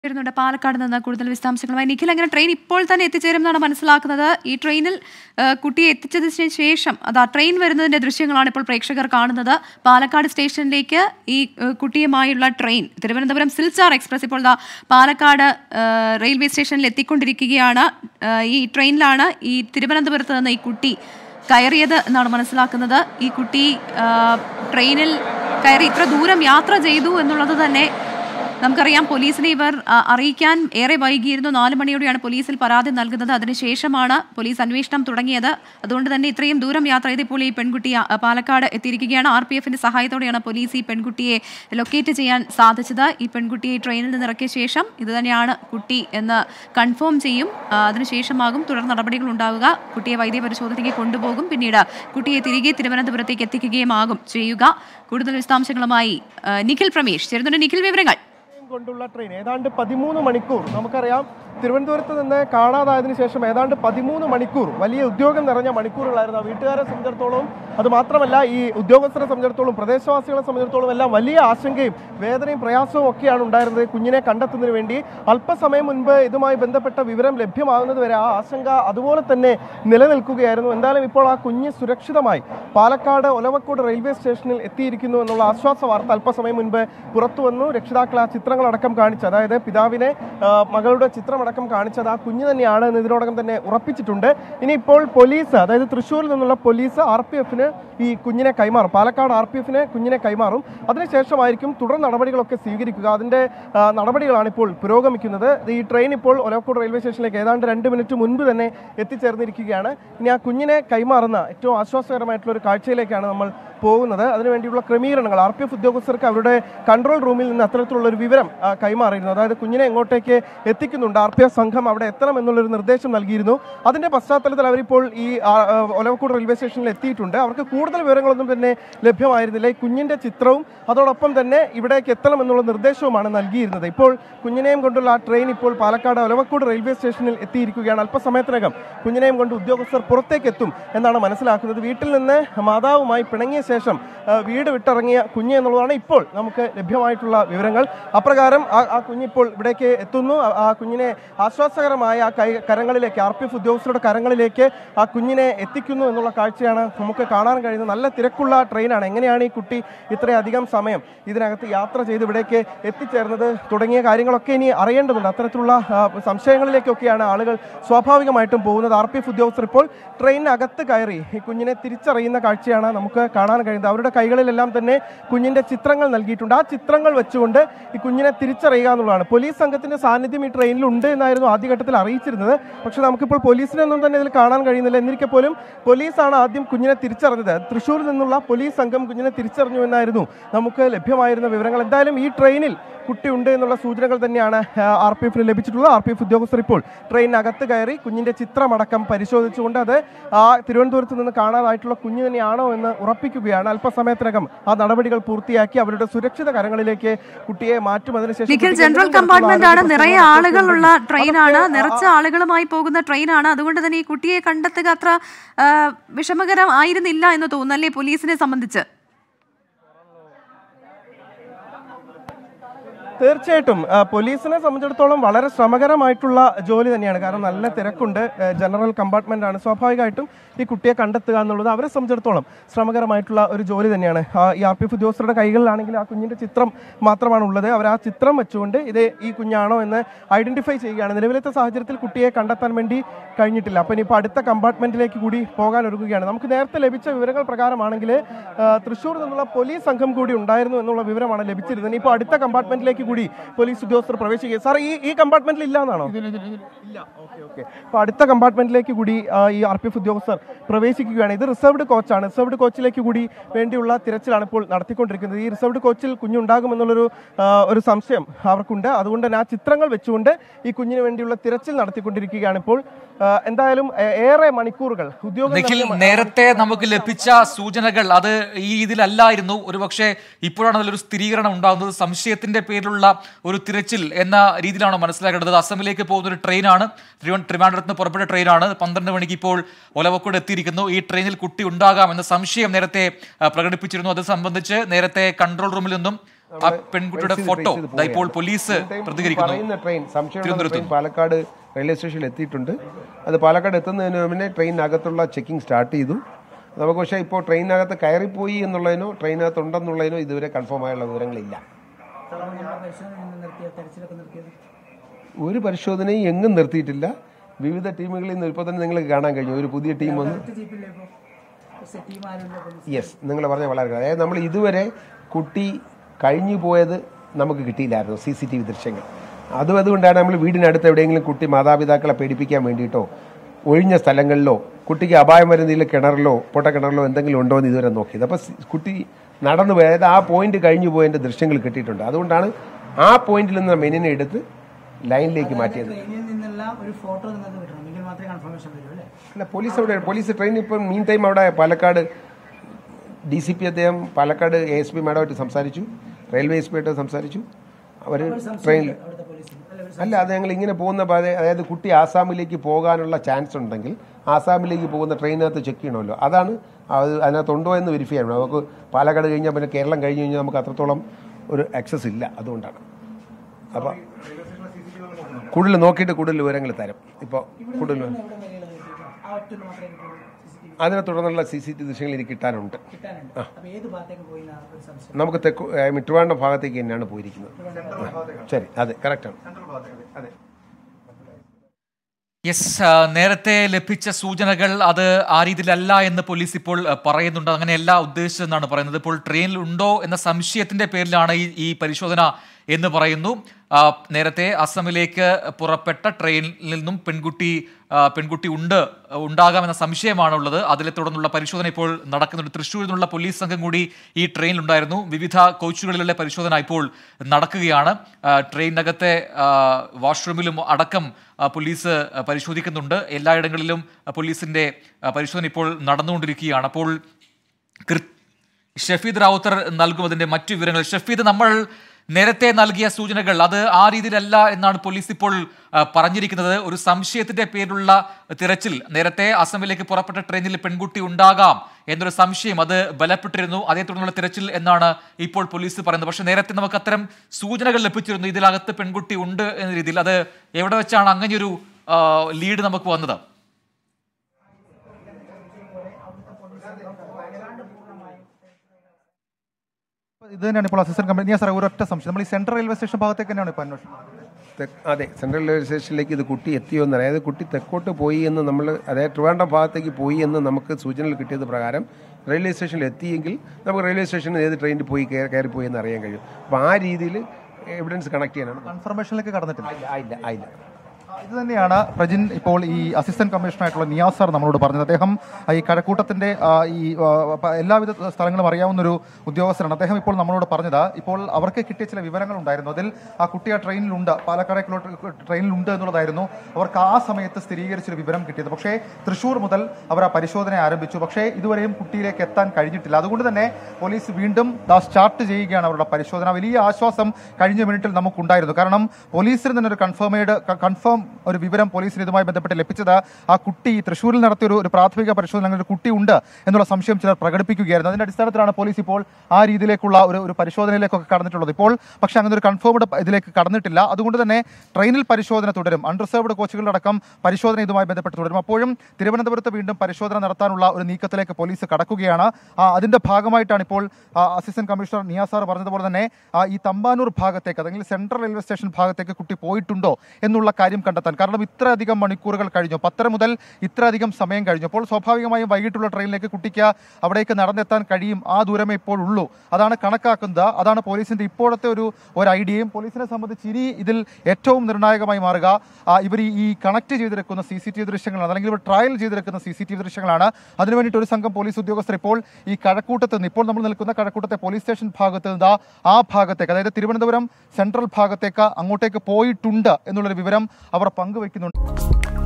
വരുന്നുണ്ട് പാലക്കാട് നിന്ന് കൂടുതൽ വിശദാംശങ്ങളുമായി നിഖിൽ അങ്ങനെ ട്രെയിൻ ഇപ്പോൾ തന്നെ എത്തിച്ചേരും എന്നാണ് മനസ്സിലാക്കുന്നത് ഈ ട്രെയിനിൽ ആ, കുട്ടിയെ എത്തിച്ചതിന് ശേഷം അതാ ട്രെയിൻ വരുന്നതിന്റെ ദൃശ്യങ്ങളാണ് ഇപ്പോൾ പ്രേക്ഷകർ കാണുന്നത് പാലക്കാട് സ്റ്റേഷനിലേക്ക് ഈ ആ, കുട്ടിയുമായുള്ള ട്രെയിൻ തിരുവനന്തപുരം സിൽച്ചാർ എക്സ്പ്രസ് ഇപ്പോൾ ദാ പാലക്കാട് ആ, റെയിൽവേ സ്റ്റേഷനിൽ എത്തിക്കൊണ്ടിരിക്കുകയാണ് ആ, ഈ ട്രെയിനിലാണ് ഈ തിരുവനന്തപുരത്ത് നിന്ന് ഈ കുട്ടി കയറിയത് എന്നാണ് മനസ്സിലാക്കുന്നത് ഈ കുട്ടി ആ, ട്രെയിനിൽ കയറി ഇത്ര ദൂരം യാത്ര ചെയ്തു എന്നുള്ളത് തന്നെ നമുക്കറിയാം പോലീസിനെ ഇവർ ആ, അറിയിക്കാൻ ഏറെ വൈകിയിരുന്നു നാല് മണിയോടെയാണ് പോലീസിൽ പരാതി നൽകുന്നത് അതിനുശേഷമാണ് പോലീസ് അന്വേഷണം തുടങ്ങിയത് അതുകൊണ്ട് തന്നെ ഇത്രയും ദൂരം യാത്ര ചെയ്ത് ഇപ്പോൾ ഈ പെൺകുട്ടി ആ, പാലക്കാട് എത്തിയിരിക്കുകയാണ് ആർ പി എഫിന്റെ സഹായത്തോടെയാണ് പോലീസ് ഈ പെൺകുട്ടിയെ ലൊക്കേറ്റ് ചെയ്യാൻ സാധിച്ചത് ഈ പെൺകുട്ടിയെ ട്രെയിനിൽ നിന്ന് ഇറക്കിയ ശേഷം ഇത് തന്നെയാണ് കുട്ടി എന്ന് കൺഫേം ചെയ്യും ആ, അതിനുശേഷമാകും തുടർ നടപടികൾ ഉണ്ടാവുക കുട്ടിയെ വൈദ്യ പരിശോധനയ്ക്ക് കൊണ്ടുപോകും പിന്നീട് കുട്ടിയെ തിരികെ തിരുവനന്തപുരത്തേക്ക് എത്തിക്കുകയും ആകും ചെയ്യുക കൂടുതൽ വിശദാംശങ്ങളുമായി ആ, നിഖിൽ പ്രമേഷ് ചേരുന്നുണ്ട് നിഖിൽ വിവരങ്ങൾ കൊണ്ടുള്ള ട്രെയിൻ ഏതാണ്ട് പതിമൂന്ന് മണിക്കൂർ നമുക്കറിയാം തിരുവനന്തപുരത്ത് നിന്ന് കാണാതായതിനു ശേഷം ഏതാണ്ട് പതിമൂന്ന് മണിക്കൂർ വലിയ ഉദ്യോഗം നിറഞ്ഞ മണിക്കൂറുകളായിരുന്നു ആ വീട്ടുകാരെ സംബന്ധിച്ചിടത്തോളം അത് മാത്രമല്ല ഈ ഉദ്യോഗസ്ഥരെ സംബന്ധിച്ചിടത്തോളം പ്രദേശവാസികളെ സംബന്ധിച്ചിടത്തോളം എല്ലാം വലിയ ആശങ്കയും വേദനയും പ്രയാസവും ഒക്കെയാണ് ഉണ്ടായിരുന്നത് കുഞ്ഞിനെ കണ്ടെത്തുന്നതിന് വേണ്ടി അല്പസമയം മുൻപ് ഇതുമായി ബന്ധപ്പെട്ട വിവരം ലഭ്യമാകുന്നത് വരെ ആ ആശങ്ക അതുപോലെ തന്നെ നിലനിൽക്കുകയായിരുന്നു എന്തായാലും ഇപ്പോൾ ആ കുഞ്ഞ് സുരക്ഷിതമായി പാലക്കാട് ഒലവക്കോട് റെയിൽവേ സ്റ്റേഷനിൽ എത്തിയിരിക്കുന്നു എന്നുള്ള ആശ്വാസ വാർത്ത അല്പസമയം മുൻപ് പുറത്തു വന്നു രക്ഷിതാക്കൾ ആ ചിത്രങ്ങളടക്കം കാണിച്ചു അതായത് പിതാവിനെ ആ, മകളുടെ ചിത്രമടക്കം കാണിച്ചത് ആ കുഞ്ഞ് തന്നെയാണ് എന്ന് ഇതിനോടകം തന്നെ ഉറപ്പിച്ചിട്ടുണ്ട് ഇനിയിപ്പോൾ പോലീസ് അതായത് തൃശ്ശൂരിൽ നിന്നുള്ള പോലീസ് ആർ പി എഫിന് ഈ കുഞ്ഞിനെ കൈമാറും പാലക്കാട് ആർ പി എഫിന് കുഞ്ഞിനെ കൈമാറും അതിനുശേഷമായിരിക്കും തുടർ നടപടികളൊക്കെ സ്വീകരിക്കുക അതിന്റെ ആ, നടപടികളാണ് ഇപ്പോൾ പുരോഗമിക്കുന്നത് ഈ ട്രെയിൻ ഇപ്പോൾ ഒലവക്കോട് റെയിൽവേ സ്റ്റേഷനിലേക്ക് ഏതാണ്ട് രണ്ട് മിനിറ്റ് മുൻപ് തന്നെ എത്തിച്ചേർന്നിരിക്കുകയാണ് ഇനി ആ കുഞ്ഞിനെ കൈമാറുന്ന ഏറ്റവും ആശ്വാസകരമായിട്ടുള്ള ഒരു കാഴ്ചയിലേക്കാണ് നമ്മൾ പോകുന്നത് അതിനുവേണ്ടിയുള്ള ക്രമീകരണങ്ങൾ ആർ പി എഫ് ഉദ്യോഗസ്ഥർക്ക് അവരുടെ കൺട്രോൾ റൂമിൽ നിന്ന് അത്തരത്തിലുള്ള ഒരു വിവരം ആ, കൈമാറിയിരുന്നു അതായത് കുഞ്ഞിനെ എങ്ങോട്ടേക്ക് എത്തിക്കുന്നുണ്ട് ആർ പി എഫ് സംഘം അവിടെ എത്തണം എന്നുള്ളൊരു നിർദ്ദേശം നൽകിയിരുന്നു അതിന്റെ പശ്ചാത്തലത്തിൽ അവരിപ്പോൾ ഈ ആ, ആ, ഒലവക്കോട് റെയിൽവേ സ്റ്റേഷനിൽ എത്തിയിട്ടുണ്ട് അവർക്ക് കൂടുതൽ വിവരങ്ങളൊന്നും തന്നെ ലഭ്യമായിരുന്നില്ല ഈ കുഞ്ഞിന്റെ ചിത്രവും അതോടൊപ്പം തന്നെ ഇവിടേക്ക് എത്തണം എന്നുള്ള നിർദ്ദേശവുമാണ് നൽകിയിരുന്നത് ഇപ്പോൾ കുഞ്ഞിനെയും കൊണ്ടുള്ള ആ ട്രെയിൻ ഇപ്പോൾ പാലക്കാട് ഒലവക്കോട് റെയിൽവേ സ്റ്റേഷനിൽ എത്തിയിരിക്കുകയാണ് അല്പസമയത്തിനകം കുഞ്ഞിനെയും കൊണ്ട് ഉദ്യോഗസ്ഥർ പുറത്തേക്ക് എത്തും എന്നാണ് മനസ്സിലാക്കുന്നത് വീട്ടിൽ നിന്ന് മാതാവുമായി പിണങ്ങിയ ശേഷം ആ, വീട് വിട്ടിറങ്ങിയ കുഞ്ഞ് എന്നുള്ളതാണ് ഇപ്പോൾ നമുക്ക് ലഭ്യമായിട്ടുള്ള വിവരങ്ങൾ അപ്രകാരം ആ ആ കുഞ്ഞിപ്പോൾ ഇവിടേക്ക് എത്തുന്നു ആ- ആ കുഞ്ഞിനെ ആശ്വാസകരമായ ആ കൈ കരങ്ങളിലേക്ക് ആർ പി എഫ് ഉദ്യോഗസ്ഥരുടെ കരങ്ങളിലേക്ക് ആ കുഞ്ഞിനെ എത്തിക്കുന്നു എന്നുള്ള കാഴ്ചയാണ് നമുക്ക് കാണാൻ കഴിയുന്നത് നല്ല തിരക്കുള്ള ട്രെയിനാണ് എങ്ങനെയാണ് ഈ കുട്ടി ഇത്രയധികം സമയം ഇതിനകത്ത് യാത്ര ചെയ്ത് ഇവിടേക്ക് എത്തിച്ചേർന്നത് തുടങ്ങിയ കാര്യങ്ങളൊക്കെ ഇനി അറിയേണ്ടതുണ്ട് അത്തരത്തിലുള്ള ആ, സംശയങ്ങളിലേക്കൊക്കെയാണ് ആളുകൾ സ്വാഭാവികമായിട്ടും പോകുന്നത് ആർ പി എഫ് ഉദ്യോഗസ്ഥർ ഇപ്പോൾ ട്രെയിനകത്ത് കയറി ഈ കുഞ്ഞിനെ തിരിച്ചറിയുന്ന കാഴ്ചയാണ് നമുക്ക് കാണാൻ കഴിയുന്നത് അവരുടെ കൈകളിലെല്ലാം തന്നെ കുഞ്ഞിന്റെ ചിത്രങ്ങൾ നൽകിയിട്ടുണ്ട് ആ ചിത്രങ്ങൾ വെച്ചുകൊണ്ട് ഈ കുഞ്ഞിനെ തിരിച്ചറിയുക എന്നുള്ളതാണ് പോലീസ് സംഘത്തിന്റെ സാന്നിധ്യം ഈ ട്രെയിനിൽ ഉണ്ട് എന്നായിരുന്നു ആദ്യഘട്ടത്തിൽ അറിയിച്ചിരുന്നത് പക്ഷേ നമുക്കിപ്പോൾ പോലീസിനൊന്നും തന്നെ ഇതിൽ കാണാൻ കഴിയുന്നില്ല എന്നിരിക്കെ പോലും പോലീസാണ് ആദ്യം കുഞ്ഞിനെ തിരിച്ചറിഞ്ഞത് തൃശ്ശൂരിൽ നിന്നുള്ള പോലീസ് സംഘം കുഞ്ഞിനെ തിരിച്ചറിഞ്ഞു എന്നായിരുന്നു നമുക്ക് ലഭ്യമായിരുന്ന വിവരങ്ങൾ എന്തായാലും ഈ ട്രെയിനിൽ കുട്ടി ഉണ്ട് എന്നുള്ള സൂചനകൾ തന്നെയാണ് ആർ പി എഫിന് ലഭിച്ചിട്ടുള്ളത് ആർ പി എഫ് ഉദ്യോഗസ്ഥർ ഇപ്പോൾ ട്രെയിനകത്ത് കയറി കുഞ്ഞിന്റെ ചിത്രമടക്കം പരിശോധിച്ചുകൊണ്ട് അത് ആ തിരുവനന്തപുരത്ത് നിന്ന് കാണാതായിട്ടുള്ള കുഞ്ഞ് തന്നെയാണോ എന്ന് ഉറപ്പിക്കുകയാണ് അല്പസമയത്തിനകം ആ നടപടികൾ പൂർത്തിയാക്കി അവരുടെ സുരക്ഷിത കരങ്ങളിലേക്ക് കുട്ടിയെ മാറ്റും അതിനുശേഷം നിഖിൽ കുട്ടിക്ക് ജനറൽ എന്തെങ്കിലും കമ്പാർട്ട്മെന്റ് ആണ് തരത്തിലുള്ള നിറയെ ആരോഗ്യ ആളുകളുള്ള പ്രശ്നങ്ങൾ ട്രെയിനാണ് അതൊക്കെ നിറച്ച ആളുകളുമായി പോകുന്ന ട്രെയിനാണ് അതുകൊണ്ട് തന്നെ ഈ കുട്ടിയെ കണ്ടെത്തുക അത്ര ആ, വിഷമകരം ആയിരുന്നില്ല എന്ന് തോന്നുന്നല്ലേ പോലീസിനെ സംബന്ധിച്ച് തീർച്ചയായിട്ടും ആ, പോലീസിനെ സംബന്ധിച്ചിടത്തോളം വളരെ ശ്രമകരമായിട്ടുള്ള ജോലി തന്നെയാണ് കാരണം നല്ല തിരക്കുണ്ട് ആ, ജനറൽ കമ്പാർട്ട്മെന്റ് ആണ് സ്വാഭാവികമായിട്ടും ഈ കുട്ടിയെ കണ്ടെത്തുക എന്നുള്ളത് അവരെ സംബന്ധിച്ചിടത്തോളം ശ്രമകരമായിട്ടുള്ള ഒരു ജോലി തന്നെയാണ് ആ, ഈ ആർ പി എഫ് ഉദ്യോഗസ്ഥരുടെ കൈകളിലാണെങ്കിൽ ആ കുഞ്ഞിന്റെ ചിത്രം മാത്രമാണ് ഉള്ളത് അവർ ആ ചിത്രം വെച്ചുകൊണ്ട് ഇത് ഈ കുഞ്ഞാണോ എന്ന് ഐഡന്റിഫൈ ചെയ്യുകയാണ് നിലവിലത്തെ സാഹചര്യത്തിൽ കുട്ടിയെ കണ്ടെത്താൻ വേണ്ടി കഴിഞ്ഞിട്ടില്ല അപ്പം ഇനിയിപ്പോൾ അടുത്ത കമ്പാർട്ട്മെന്റിലേക്ക് കൂടി പോകാൻ ഒരുങ്ങുകയാണ് നമുക്ക് നേരത്തെ ലഭിച്ച വിവരങ്ങൾ പ്രകാരമാണെങ്കിൽ ആ, തൃശ്ശൂരിൽ നിന്നുള്ള പോലീസ് സംഘം കൂടി ഉണ്ടായിരുന്നു എന്നുള്ള വിവരമാണ് ലഭിച്ചിരുന്നത് ഇനിയിപ്പോൾ അടുത്ത കമ്പാർട്ട്മെന്റിലേക്ക് കൂടി പോലീസ് ഉദ്യോഗസ്ഥർ പ്രവേശിക്കുക സാർ ഈ ഈ കമ്പാർട്ട്മെന്റിൽ ഇല്ല എന്നാണോ ഇല്ല ഓക്കെ ഓക്കെ അപ്പോൾ അടുത്ത കമ്പാർട്ട്മെന്റിലേക്ക് കൂടി ആ, ഈ ആർ പി എഫ് ഉദ്യോഗസ്ഥർ പ്രവേശിക്കുകയാണ് ഇത് റിസർവ്ഡ് കോച്ചാണ് റിസർവ്ഡ് കോച്ചിലേക്ക് കൂടി വേണ്ടിയുള്ള തിരച്ചിലാണ് ഇപ്പോൾ നടത്തിക്കൊണ്ടിരിക്കുന്നത് ഈ റിസർവ്ഡ് കോച്ചിൽ കുഞ്ഞുണ്ടാകുമെന്നുള്ളൊരു ആ, ഒരു സംശയം അവർക്കുണ്ട് അതുകൊണ്ട് തന്നെ ആ ചിത്രങ്ങൾ വെച്ചുകൊണ്ട് ഈ കുഞ്ഞിന് വേണ്ടിയുള്ള തിരച്ചിൽ നടത്തിക്കൊണ്ടിരിക്കുകയാണ് ഇപ്പോൾ ആ, എന്തായാലും ഏ- ഏറെ മണിക്കൂറുകൾ ഉദ്യോഗം നിഖിൽ നിറഞ്ഞ മ- നേരത്തെ നമുക്ക് ലഭിച്ച സൂചനകൾ അത് ഈ രീതിയിലല്ലായിരുന്നു ഒരുപക്ഷെ ഇപ്പോഴാണ് അതിലൊരു സ്ഥിരീകരണം ഉണ്ടാകുന്നത് സംശയത്തിന്റെ പേരിലുള്ള ഒരു തിരച്ചിൽ എന്ന രീതിയിലാണോ മനസ്സിലാക്കേണ്ടത് അസമിലേക്ക് പോകുന്ന ഒരു ട്രെയിനാണ് തിരുവ- ട്രിവാൻഡ്രത്ത് നിന്ന് പുറപ്പെട്ട ട്രെയിനാണ് പന്ത്രണ്ട് മണിക്ക് ഇപ്പോൾ ഒലവക്കോട് എത്തിയിരിക്കുന്നു ഈ ട്രെയിനിൽ കുട്ടി ഉണ്ടാകാം എന്ന സംശയം നേരത്തെ ആ, പ്രകടിപ്പിച്ചിരുന്നു അത് സംബന്ധിച്ച് നേരത്തെ കൺട്രോൾ റൂമിൽ നിന്നും ആ പെൺകുട്ടിയുടെ ഫോട്ടോ ദാ ഇപ്പോൾ പോലീസ് പ്രതികരിക്കുന്നു പറയുന്ന ട്രെയിൻ സംശയമുള്ള തിരുവനന്തപുരത്ത് ട്രെയിൻ പാലക്കാട് റെയിൽവേ സ്റ്റേഷനിൽ എത്തിയിട്ടുണ്ട് അത് പാലക്കാട് എത്തുന്നതിന് മുന്നേ ട്രെയിനകത്തുള്ള ചെക്കിംഗ് സ്റ്റാർട്ട് ചെയ്തു നമുക്ക് പക്ഷേ ഇപ്പോൾ ട്രെയിനകത്ത് കയറിപ്പോയി എന്നുള്ളതിനോ ട്രെയിനകത്ത് ഉണ്ടെന്നുള്ളതിനോ ഇതുവരെ കൺഫേം ആയുള്ള വിവരങ്ങളില്ല ഒരു പരിശോധനയും എങ്ങും നിർത്തിയിട്ടില്ല വിവിധ ടീമുകളിൽ നിന്ന് ഇപ്പോൾ തന്നെ നിങ്ങൾക്ക് കാണാൻ കഴിഞ്ഞു ഒരു പുതിയ ടീം വന്നു യെസ് നിങ്ങൾ പറഞ്ഞ വളരെ correct. അതായത് നമ്മൾ ഇതുവരെ കുട്ടി കഴിഞ്ഞു പോയത് നമുക്ക് കിട്ടിയില്ലായിരുന്നു സി സി ടി വി ദൃശ്യങ്ങൾ അതും അതുകൊണ്ടാണ് നമ്മൾ വീടിനടുത്ത് എവിടെയെങ്കിലും കുട്ടി മാതാപിതാക്കളെ പേടിപ്പിക്കാൻ വേണ്ടിയിട്ടോ ഒഴിഞ്ഞ സ്ഥലങ്ങളിലോ കുട്ടിക്ക് അപായം വരുന്നതിൽ കിണറിലോ പൊട്ടക്കിണറിലോ എന്തെങ്കിലും ഉണ്ടോ എന്ന് ഇതുവരെ നോക്കിയത് അപ്പോൾ കുട്ടി നടന്നു പോയത് ആ പോയിന്റ് കഴിഞ്ഞു പോയതിൻ്റെ ദൃശ്യങ്ങൾ കിട്ടിയിട്ടുണ്ട് അതുകൊണ്ടാണ് ആ പോയിന്റിൽ നിന്ന് മെനിനെ എടുത്ത് ലൈനിലേക്ക് മാറ്റിയത് ട്രെയിനിൽ നിന്നുള്ള ഒരു ഫോട്ടോ നിങ്ങൾക്ക് കിട്ടണം എങ്കിൽ മാത്രമേ കൺഫർമേഷൻ വരൂ അല്ലേ അല്ല പോലീസ് അവിടെ പോലീസ് ട്രെയിൻ ഇപ്പം മീൻ ടൈം അവിടെ പാലക്കാട് ഡി സി പി അദ്ദേഹം പാലക്കാട് എ എസ് പി മാഡമായിട്ട് സംസാരിച്ചു റെയിൽവേ എസ് പി ആയിട്ട് സംസാരിച്ചു അവർ ട്രെയിനിൽ അവിടുത്തെ പോലീസിന് അല്ല ഒരു അല്ല അത് ഞങ്ങൾ ഇങ്ങനെ പോകുന്ന പാത അതായത് കുട്ടി ആസാമിലേക്ക് പോകാനുള്ള ചാൻസ് ഉണ്ടെങ്കിൽ ആസാമിലേക്ക് പോകുന്ന ട്രെയിനകത്ത് ചെക്ക് ചെയ്യണമല്ലോ അതാണ് അത് അതിനകത്തുണ്ടോ എന്ന് വെരിഫൈ ചെയ്യണം നമുക്ക് പാലക്കാട് കഴിഞ്ഞാൽ പിന്നെ കേരളം കഴിഞ്ഞ് കഴിഞ്ഞാൽ നമുക്ക് അത്രത്തോളം ഒരു ആക്സസ് ഇല്ല അതുകൊണ്ടാണ് അപ്പോൾ കൂടുതൽ നോക്കിയിട്ട് കൂടുതൽ വിവരങ്ങൾ തരും ഇപ്പോൾ കൂടുതൽ എവിടെ വരെയുള്ള കിട്ടിയിട്ടുണ്ട്? ആ ഒറ്റ മാത്രമേ എനിക്ക് CCTV അതിനെ തുടർന്നുള്ള സി സി ടി ദൃശ്യങ്ങൾ എനിക്ക് കിട്ടാനുണ്ട് കിട്ടാനുണ്ട് അപ്പൊ ഏത് ഭാഗത്തേക്ക് പോയി എന്നാണ് ഒരു സംശയം നമുക്ക് തെക്കു ഏ, ട്രിവാൻഡ്രം ഭാഗത്തേക്ക് തന്നെയാണ് പോയിരിക്കുന്നത് ശരി അതെ കറക്റ്റാണ് അതെ യെസ് ആ, നേരത്തെ ലഭിച്ച സൂചനകൾ അത് ആ രീതിയിലല്ല എന്ന് പോലീസ് ഇപ്പോൾ ആ, പറയുന്നുണ്ട് അങ്ങനെയല്ല ഉദ്ദേശിച്ചതെന്നാണ് പറയുന്നത് ഇപ്പോൾ ട്രെയിനിൽ ഉണ്ടോ എന്ന സംശയത്തിന്റെ പേരിലാണ് ഈ ഈ പരിശോധന എന്ന് പറയുന്നു ആ, നേരത്തെ അസമിലേക്ക് പുറപ്പെട്ട ട്രെയിനിൽ നിന്നും പെൺകുട്ടി ആ, പെൺകുട്ടി ഉണ്ട് ഉണ്ടാകാമെന്ന സംശയമാണുള്ളത് അതിലെ തുടർന്നുള്ള പരിശോധന ഇപ്പോൾ നടക്കുന്നുണ്ട് തൃശ്ശൂരിൽ നിന്നുള്ള പോലീസ് സംഘം കൂടി ഈ ട്രെയിനിലുണ്ടായിരുന്നു വിവിധ കോച്ചുകളിലുള്ള പരിശോധന ഇപ്പോൾ നടക്കുകയാണ് ആ, ട്രെയിനിനകത്തെ ആ, വാഷ്റൂമിലും അടക്കം ആ, പോലീസ് ആ, പരിശോധിക്കുന്നുണ്ട് എല്ലായിടങ്ങളിലും ആ, പോലീസിന്റെ ആ, പരിശോധന ഇപ്പോൾ നടന്നുകൊണ്ടിരിക്കുകയാണ് അപ്പോൾ കൃ- ഷഫീദ് റാവുത്തർ നൽകും മറ്റു വിവരങ്ങൾ ഷഫീദ് നമ്മൾ നേരത്തെ നൽകിയ സൂചനകൾ അത് ആ രീതിയിലല്ല എന്നാണ് പോലീസ് ഇപ്പോൾ ആ, പറഞ്ഞിരിക്കുന്നത് ഒരു സംശയത്തിന്റെ പേരിലുള്ള തിരച്ചിൽ നേരത്തെ അസമിലേക്ക് പുറപ്പെട്ട ട്രെയിനിൽ പെൺകുട്ടി ഉണ്ടാകാം എന്നൊരു സംശയം അത് ബലപ്പെട്ടിരുന്നു അതേ തുടർന്നുള്ള തിരച്ചിൽ എന്നാണ് ഇപ്പോൾ പോലീസ് പറയുന്നത് പക്ഷേ നേരത്തെ നമുക്ക് അത്തരം സൂചനകൾ ലഭിച്ചിരുന്നു ഇതിനകത്ത് പെൺകുട്ടി ഉണ്ട് എന്ന രീതിയിൽ അത് എവിടെ വെച്ചാണ് അങ്ങനെയൊരു ആ, ലീഡ് നമുക്ക് വന്നത് ഇത് തന്നെയാണ് ഇപ്പോൾ അസിസ്റ്റന്റ് കമ്പനി സാർ ഒരൊറ്റ സംശയം നമ്മൾ ഈ സെൻട്രൽ റെയിൽവേ സ്റ്റേഷൻ ഭാഗത്തേക്ക് തന്നെയാണ് ഇപ്പോൾ അന്വേഷണം തെക്ക് അതെ സെൻട്രൽ റെയിൽവേ സ്റ്റേഷനിലേക്ക് ഇത് കുട്ടി എത്തിയോ എന്ന് അതായത് കുട്ടി തെക്കോട്ട് പോയി എന്ന് നമ്മൾ അതായത് ട്രിവാൻഡ്രം ഭാഗത്തേക്ക് പോയി എന്ന് നമുക്ക് സൂചനകൾ കിട്ടിയത് പ്രകാരം റെയിൽവേ സ്റ്റേഷനിൽ എത്തിയെങ്കിൽ നമുക്ക് റെയിൽവേ സ്റ്റേഷനിൽ ഏത് ട്രെയിനിൽ പോയി കയറി കയറിപ്പോയി എന്ന് അറിയാൻ കഴിയും അപ്പോൾ ആ രീതിയിൽ എവിഡൻസ് കണക്ട് ചെയ്യാനാണ് കൺഫർമേഷനിലേക്ക് കടന്നിട്ടില്ല ആയില്ല ആയില്ല ആയില്ല ഇത് തന്നെയാണ് പ്രജിൻ ഇപ്പോൾ ഈ അസിസ്റ്റന്റ് കമ്മീഷണറായിട്ടുള്ള നിയാസ് സാർ നമ്മളോട് പറഞ്ഞത് അദ്ദേഹം ആ, ഈ കഴക്കൂട്ടത്തിന്റെ ആ, ഈ ആ, പ- എല്ലാവിധ സ്ഥലങ്ങളും അറിയാവുന്ന ഒരു ഉദ്യോഗസ്ഥരാണ് അദ്ദേഹം ഇപ്പോൾ നമ്മളോട് പറഞ്ഞത് ഇപ്പോൾ അവർക്ക് കിട്ടിയ ചില വിവരങ്ങൾ ഉണ്ടായിരുന്നു അതിൽ ആ കുട്ടി ആ ട്രെയിനിലുണ്ട് പാലക്കാടേക്കുള്ള ട്രെയിനിലുണ്ട് എന്നുള്ളതായിരുന്നു അവർക്ക് ആ സമയത്ത് സ്ഥിരീകരിച്ചൊരു വിവരം കിട്ടിയത് പക്ഷേ തൃശൂർ മുതൽ അവർ ആ പരിശോധന ആരംഭിച്ചു പക്ഷേ ഇതുവരെയും കുട്ടിയിലേക്ക് എത്താൻ കഴിഞ്ഞിട്ടില്ല അതുകൊണ്ട് തന്നെ പോലീസ് വീണ്ടും ദാ സ്റ്റാർട്ട് ചെയ്യുകയാണ് അവരുടെ പരിശോധന വലിയ ആശ്വാസം കഴിഞ്ഞ മിനിറ്റിൽ നമുക്കുണ്ടായിരുന്നു കാരണം പോലീസിന് തന്നെ ഒരു കൺഫേമേഡ് കൺഫേം ഒരു വിവരം പോലീസിന് ഇതുമായി ബന്ധപ്പെട്ട് ലഭിച്ചത് ആ കുട്ടി തൃശ്ശൂരിൽ നടത്തിയ ഒരു ഒരു പ്രാഥമിക പരിശോധന അങ്ങനെ ഒരു കുട്ടി ഉണ്ട് എന്നുള്ള സംശയം ചിലർ പ്രകടിപ്പിക്കുകയായിരുന്നു അതിന്റെ അടിസ്ഥാനത്തിലാണ് പോലീസ് ഇപ്പോൾ ആ രീതിയിലേക്കുള്ള ഒരു ഒരു പരിശോധനയിലേക്കൊക്കെ കടന്നിട്ടുള്ളത് ഇപ്പോൾ പക്ഷേ അങ്ങനെ ഒരു കൺഫേംഡ് ഇതിലേക്ക് കടന്നിട്ടില്ല അതുകൊണ്ട് തന്നെ ട്രെയിനിൽ പരിശോധന തുടരും അൺറിസർവ്ഡ് കോച്ചുകളിലടക്കം പരിശോധന ഇതുമായി ബന്ധപ്പെട്ട് തുടരും അപ്പോഴും തിരുവനന്തപുരത്ത് വീണ്ടും പരിശോധന നടത്താനുള്ള ഒരു നീക്കത്തിലേക്ക് പോലീസ് കടക്കുകയാണ് ആ, അതിന്റെ ഭാഗമായിട്ടാണ് ഇപ്പോൾ ആ, അസിസ്റ്റന്റ് കമ്മീഷണർ നിയാസാർ പറഞ്ഞതുപോലെ തന്നെ ആ, ഈ തമ്പാനൂർ ഭാഗത്തേക്ക് അല്ലെങ്കിൽ സെൻട്രൽ റെയിൽവേ സ്റ്റേഷൻ ഭാഗത്തേക്ക് കുട്ടി പോയിട്ടുണ്ടോ എന്നുള്ള കാര്യം കണ്ടെത്താൻ കാരണം ഇത്രയധികം മണിക്കൂറുകൾ കഴിഞ്ഞു പത്തര മുതൽ ഇത്രയധികം സമയം കഴിഞ്ഞു അപ്പോൾ സ്വാഭാവികമായും വൈകിട്ടുള്ള ട്രെയിനിലേക്ക് കുട്ടിക്ക് അവിടേക്ക് നടന്നെത്താൻ കഴിയും ആ ദൂരമേ ഇപ്പോൾ ഉള്ളൂ അതാണ് കണക്കാക്കുന്നത് അതാണ് പോലീസിന്റെ ഇപ്പോഴത്തെ ഒരു ഒരു ഐഡിയയും പോലീസിനെ സംബന്ധിച്ച് ഇനി ഇതിൽ ഏറ്റവും നിർണായകമായി മാറുക ആ, ഇവർ ഈ- ഈ കണക്ട് ചെയ്തിരിക്കുന്ന സി സി ടി വി ദൃശ്യങ്ങളാണ് അല്ലെങ്കിൽ ഇവർ ട്രയൽ ചെയ്തിരിക്കുന്ന സി സി ടി വി ദൃശ്യങ്ങളാണ് അതിനു വേണ്ടിയിട്ട് ഒരു സംഘം പോലീസ് ഉദ്യോഗസ്ഥർ ഇപ്പോൾ ഈ കഴക്കൂട്ടത്ത് നിന്ന് ഇപ്പോൾ നമ്മൾ നിൽക്കുന്ന കഴക്കൂട്ടത്തെ പോലീസ് സ്റ്റേഷൻ ഭാഗത്ത് നിന്ന് ആ ഭാഗത്തേക്ക് അതായത് തിരുവനന്തപുരം സെൻട്രൽ ഭാഗത്തേക്ക് അങ്ങോട്ടേക്ക് പോയിട്ടുണ്ട് എന്നുള്ളൊരു വിവരം അവർ പങ്കുവെക്കുന്നുണ്ട്